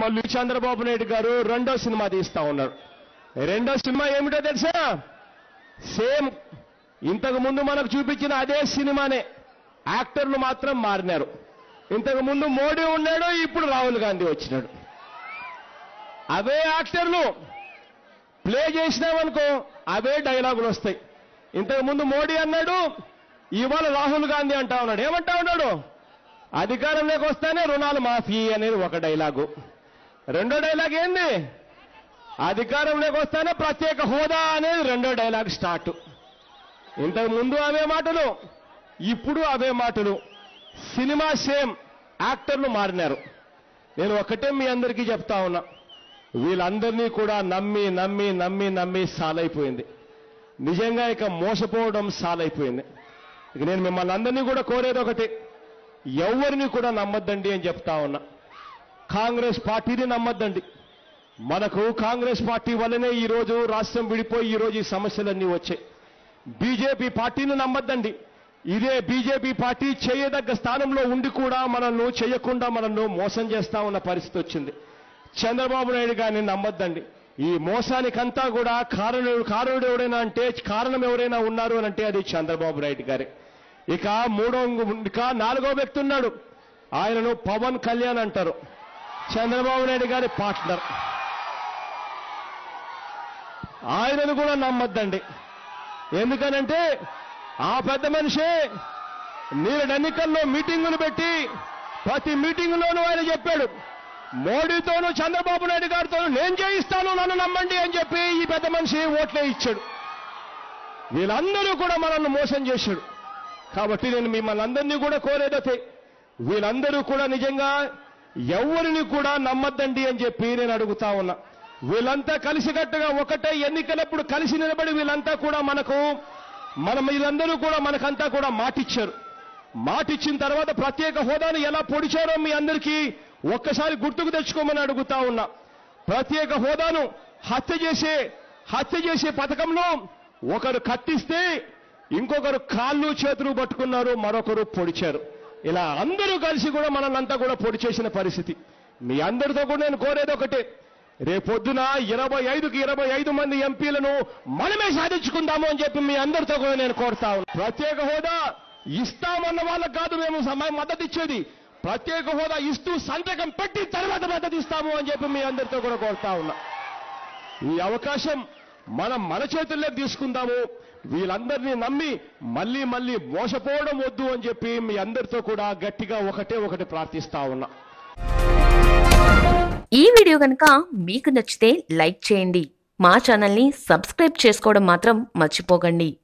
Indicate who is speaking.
Speaker 1: మళ్ళీ చంద్రబాబు నాయుడు గారు రెండో సినిమా తీస్తా ఉన్నారు రెండో సినిమా ఏమిటో తెలుసా సేమ్ ఇంతకు ముందు మనకు చూపించిన అదే సినిమానే యాక్టర్లు మాత్రం మారినారు ఇంతకు ముందు మోడీ ఉన్నాడు ఇప్పుడు రాహుల్ గాంధీ వచ్చినాడు అవే యాక్టర్లు ప్లే చేసినామనుకో అవే డైలాగులు వస్తాయి ఇంతకు ముందు మోడీ అన్నాడు ఇవాళ రాహుల్ గాంధీ అంటా ఉన్నాడు ఏమంటా ఉన్నాడు అధికారంలోకి వస్తేనే రుణాలు మాఫీ అనేది ఒక డైలాగు రెండో డైలాగ్ ఏంది అధికారంలోకి వస్తేనే ప్రత్యేక హోదా అనేది రెండో డైలాగ్ స్టార్ట్ ఇంతకు ముందు అవే మాటలు ఇప్పుడు అవే మాటలు సినిమా సేమ్ యాక్టర్లు మారినారు నేను ఒకటే మీ అందరికీ చెప్తా ఉన్నా వీళ్ళందరినీ కూడా నమ్మి నమ్మి నమ్మి నమ్మి సాలైపోయింది నిజంగా ఇక మోసపోవడం సాలైపోయింది ఇక నేను మిమ్మల్ని అందరినీ కూడా కోరేది ఒకటి ఎవరిని కూడా నమ్మద్దండి అని చెప్తా ఉన్నా కాంగ్రెస్ పార్టీని నమ్మద్దండి మనకు కాంగ్రెస్ పార్టీ వల్లనే ఈ రోజు రాష్ట్రం విడిపోయి ఈ రోజు ఈ సమస్యలన్నీ వచ్చాయి బీజేపీ పార్టీని నమ్మద్దండి ఇదే బీజేపీ పార్టీ చేయదగ్గ స్థానంలో ఉండి కూడా మనల్ని చేయకుండా మనల్ని మోసం చేస్తా ఉన్న పరిస్థితి వచ్చింది చంద్రబాబు నాయుడు గారిని నమ్మద్దండి ఈ మోసానికంతా కూడా కారణుడు కారణుడు ఎవరైనా అంటే కారణం ఎవరైనా ఉన్నారు అని అంటే అది చంద్రబాబు నాయుడు గారే ఇక మూడో ఇక నాలుగో వ్యక్తి ఉన్నాడు ఆయనను పవన్ కళ్యాణ్ అంటారు చంద్రబాబు నాయుడు గారి పార్ట్నర్ ఆయనను కూడా నమ్మద్దండి ఎందుకనంటే ఆ పెద్ద మనిషి నేడు ఎన్నికల్లో మీటింగులు పెట్టి ప్రతి మీటింగులోనూ ఆయన చెప్పాడు మోడీతోనూ చంద్రబాబు నాయుడు గారితోనూ నేను చేయిస్తాను నన్ను నమ్మండి అని చెప్పి ఈ పెద్ద మనిషి ఓట్లే ఇచ్చాడు వీళ్ళందరూ కూడా మనల్ని మోసం చేశాడు కాబట్టి నేను మిమ్మల్ని అందరినీ కూడా కోరేదతే వీళ్ళందరూ కూడా నిజంగా ఎవరిని కూడా నమ్మద్దండి అని చెప్పి నేను అడుగుతా ఉన్నా వీళ్ళంతా కలిసికట్టుగా ఒకటే ఎన్నికలప్పుడు కలిసి నిలబడి వీళ్ళంతా కూడా మనకు మనం వీళ్ళందరూ కూడా మనకంతా కూడా మాటిచ్చారు మాటిచ్చిన తర్వాత ప్రత్యేక హోదాను ఎలా పొడిచారో మీ అందరికీ ఒక్కసారి గుర్తుకు తెచ్చుకోమని అడుగుతా ఉన్నా ప్రత్యేక హోదాను హత్య చేసే హత్య చేసే పథకంలో ఒకరు కట్టిస్తే ఇంకొకరు కాళ్ళు చేతులు పట్టుకున్నారు మరొకరు పొడిచారు ఇలా అందరూ కలిసి కూడా మనల్నంతా కూడా పొడి చేసిన పరిస్థితి మీ అందరితో కూడా నేను కోరేది ఒకటే రేపొద్దున ఇరవై ఐదుకి ఇరవై ఐదు మంది ఎంపీలను మనమే సాధించుకుందాము అని చెప్పి మీ అందరితో కూడా నేను కోరుతా ఉన్నా ప్రత్యేక హోదా ఇస్తామన్న వాళ్ళకు కాదు మేము సమయం మద్దతు ఇచ్చేది ప్రత్యేక హోదా ఇస్తూ సంతకం పెట్టి తర్వాత మద్దతు ఇస్తాము అని చెప్పి మీ అందరితో కూడా కోరుతా ఉన్నా ఈ అవకాశం మనం మన చేతుల్లోకి తీసుకుందాము వీళ్ళందరినీ నమ్మి మళ్ళీ మళ్ళీ మోసపోవడం వద్దు అని చెప్పి మీ అందరితో కూడా గట్టిగా ఒకటే ఒకటి ప్రార్థిస్తా ఉన్నా
Speaker 2: ఈ వీడియో కనుక మీకు నచ్చితే లైక్ చేయండి మా ఛానల్ని సబ్స్క్రైబ్ చేసుకోవడం మాత్రం మర్చిపోకండి